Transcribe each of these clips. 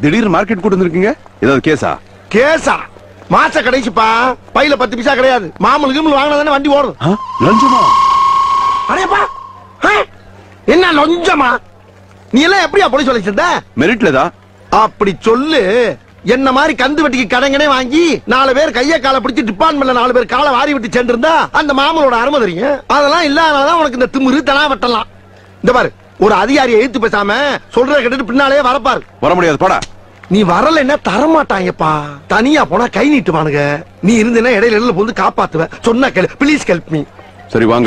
திடீர்னு மார்க்கெட் கூட்டு வந்திருக்கீங்க ஏதாவது கேஸா கேசா மாச கடைசிப்பா பையில பத்து பைசா கிடையாது மாமூல் கிமூல் வாங்கினா தானே வண்டி ஓடும் ஆ? லஞ்சமா அடையப்பா ஆ? என்ன லொஞ்சமா நீ எல்லாம் எப்படியா போலீஸ் வேலை செஞ்ச மெரிட்ல தான் அப்படி சொல்லு என்ன மாதிரி கந்து வெட்டிக்கு கடங்கனே வாங்கி நாலு பேர் கைய காலை பிடிச்சி டிபார்ட்மெண்ட்ல நாலு பேர் காலை வாரி விட்டு சென்று இருந்தா அந்த மாமனோட அருமை தெரியும் அதெல்லாம் இல்லாததான் உனக்கு இந்த திமிரு தனா வெட்டலாம் இந்த பாரு ஒரு அதிகாரியை எழுத்து பேசாம சொல்றத கேட்டுட்டு பின்னாலே வரப்பாரு வர முடியாது போடா நீ வரலைன்னா தரமாட்டாங்கப்பா தனியா போனா கை நீட்டுவானுங்க நீ இருந்தேன்னா இடையில இடையில வந்து காப்பாத்துவ சொன்னா கேளு ப்ளீஸ் ஹெல்ப் மீ சரி வாங்க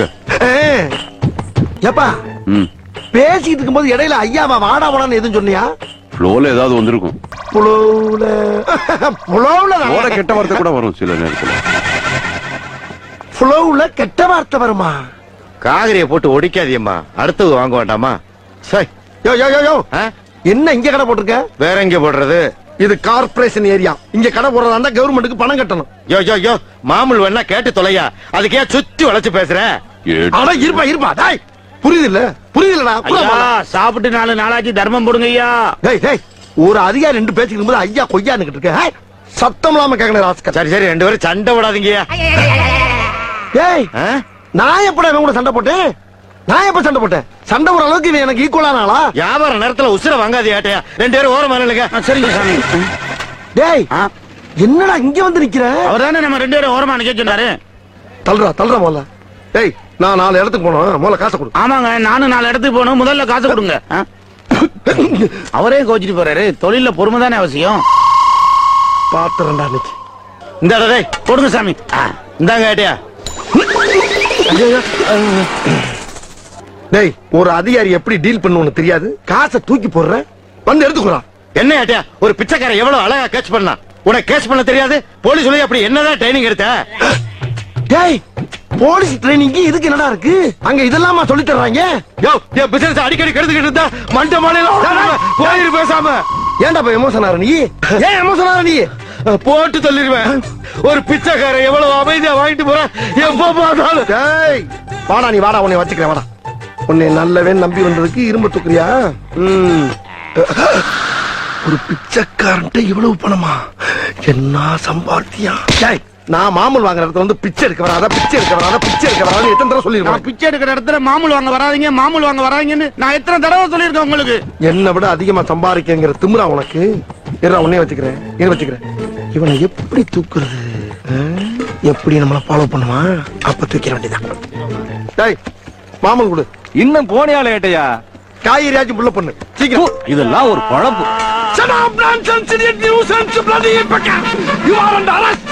ஏப்பா ம் பேசிட்டு இருக்கும்போது இடையில ஐயாவா வாடா வாடான்னு எதுவும் சொன்னியா ஃப்ளோல ஏதாவது வந்திருக்கும் புலவுல புலவுல ஓட கெட்ட வார்த்தை கூட வரும் சில நேரத்துல புலவுல கெட்ட வார்த்தை வருமா காகரிய போட்டு ஒடிக்காதியம்மா அடுத்தது வாங்க வேண்டாமா சை யோ யோ யோ யோ ஆ? என்ன இங்க கடை போட்டிருக்க வேற எங்க போடுறது இது கார்ப்பரேஷன் ஏரியா இங்க கடை போடுறதா இருந்தா கவர்மெண்ட்டுக்கு பணம் கட்டணும் யோ யோ யோ மாமூல் வேணா கேட்டு தொலையா அதுக்கே சுத்தி வளைச்சு பேசுற ஏ- அட இருப்பா இருப்பா டேய் புரியுது இல்ல புரியுது இல்லடா ஐயா சாப்பிட்டு நாலு நாளாச்சு தர்மம் போடுங்க ஐயா டேய் டேய் ஒரு அதிகாரி ரெண்டு பேசிக்கும் போது ஐயா கொய்யான்னு இருக்க ஏய், சத்தம் இல்லாம கேக்கணும் ராஸ்கர் சரி சரி ரெண்டு பேரும் சண்டை விடாதீங்க ஏய் நான் எப்படா இவன் கூட சண்டை போட்டேன் நான் எப்ப சண்டை போட்டேன் சண்டை போற அளவுக்கு இவன் எனக்கு ஈக்குவலான ஆளா வியாபார நேரத்துல உசுர வாங்காதே ஏட்டையா ரெண்டு பேரும் ஓரமா நில்லுங்க சரிங்க சாமி டேய் என்னடா இங்க வந்து நிக்கிற அவர் தானே நம்ம ரெண்டு பேரும் ஓரமா நிக்க சொன்னாரு தள்ளுறா தள்ளுறா முதல்ல டேய் நான் நாலு இடத்துக்கு போனோம் முதல்ல காசை கொடு ஆமாங்க நானும் நாலு இடத்துக்கு போகணும் முதல்ல காசு கொடுங்க ஆ? அவரே கோச்சிட்டு போறாரு தொழில பொறுமை தானே அவசியம் பாத்துறேன்டா இன்னைக்கு இந்த டேய் கொடுங்க சாமி ஆ. இந்தாங்க ஏட்டையா டேய் ஒரு அதிகாரி எப்படி டீல் பண்ணுவோன்னு தெரியாது காசை தூக்கி போடுறேன் வந்து எடுத்துக்கிறா என்ன ஏட்டையா ஒரு பிச்சைக்காரன் எவ்வளவு அழகா கேட்ச் பண்ணலாம் உனக்கு கேட்ச் பண்ண தெரியாது போலீஸ் சொல்லி அப்படி என்னதான் ட்ரைனிங் எடுத்த டேய் போலீஸ் ட்ரைனிங் இதுக்கு என்னடா இருக்கு அங்க இதெல்லாமா சொல்லி தர்றாங்க யோ என் பிசினஸ் அடிக்கடி கெடுத்துக்கிட்டு இருந்தா மண்ட மாலையில போயிரு பேசாம ஏன்டா போய் எமோஷன் ஆற நீ ஏன் எமோஷன் ஆற நீ போட்டு தள்ளிடுவேன் ஒரு பிச்சைக்காரன் எவ்வளவு அமைதியா வாங்கிட்டு போற எப்ப பார்த்தாலும் டேய் வாடா நீ வாடா உன்னை வச்சுக்கிறேன் வாடா உன்னை நல்லவே நம்பி வந்ததுக்கு இரும்பு தூக்குறியா ம். ஒரு பிச்சைக்காரன்ட்ட இவ்வளவு பணமா என்ன சம்பாத்தியா டேய் நான் மாமூல் வாங்குற இடத்துல வந்து பிச்சை எடுக்க வராத பிச்சை எடுக்க வராத பிச்சை எடுக்க வராத எத்தனை தடவை நான் சொல்லிருக்கேன் பிச்சை எடுக்கிற இடத்துல மாமூல் வாங்க வராதீங்க மாமூல் வாங்க வராதீங்கன்னு நான் எத்தனை தடவை சொல்லியிருக்கேன் உங்களுக்கு என்னை விட அதிகமா சம்பாதிக்கங்கிற திமிரா உனக்கு இருடா உன்னே வச்சுக்கிறேன் இதை வச்சுக்கிறேன் இவனை எப்படி தூக்குறது ஆ? எப்படி நம்மள ஃபாலோ பண்ணுவான் அப்ப தூக்கிற வேண்டியதான் டேய் மாமன் கொடு இன்னும் போனியால ஏட்டையா காய்கறியாச்சும் புள்ள பண்ணு சீக்கிரம் இதெல்லாம் ஒரு பழப்பு Shut up, nonsense, idiot, nuisance, bloody pecker! You are under arrest!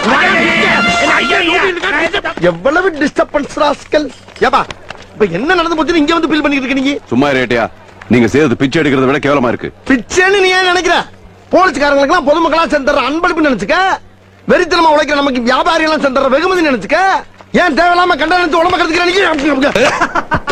எவ்வளவு டிஸ்டர்பன்ஸ் ராஸ்கல் ஏப்பா இப்ப என்ன நடந்து போச்சுன்னு இங்க வந்து ஃபீல் பண்ணிட்டு இருக்க நீங்க சும்மா இரு ஏட்டையா நீங்க செய்யறது பிச்சை எடுக்கிறத விட கேவலமா இருக்கு பிச்சைன்னு நீ ஏன் நினைக்கிற போலீஸ்காரங்களுக்கு எல்லாம் பொதுமக்களா சென்ற அன்பளிப்பு நினைச்சுக்க வெறித்தனமா உழைக்கிற நமக்கு வியாபாரிகள் எல்லாம் சென்ற வெகுமதி நினைச்சுக்க ஏன் தேவையில்லாம கண்ட நினைச்சு உடம்ப கருத்துக்கிற நீங்க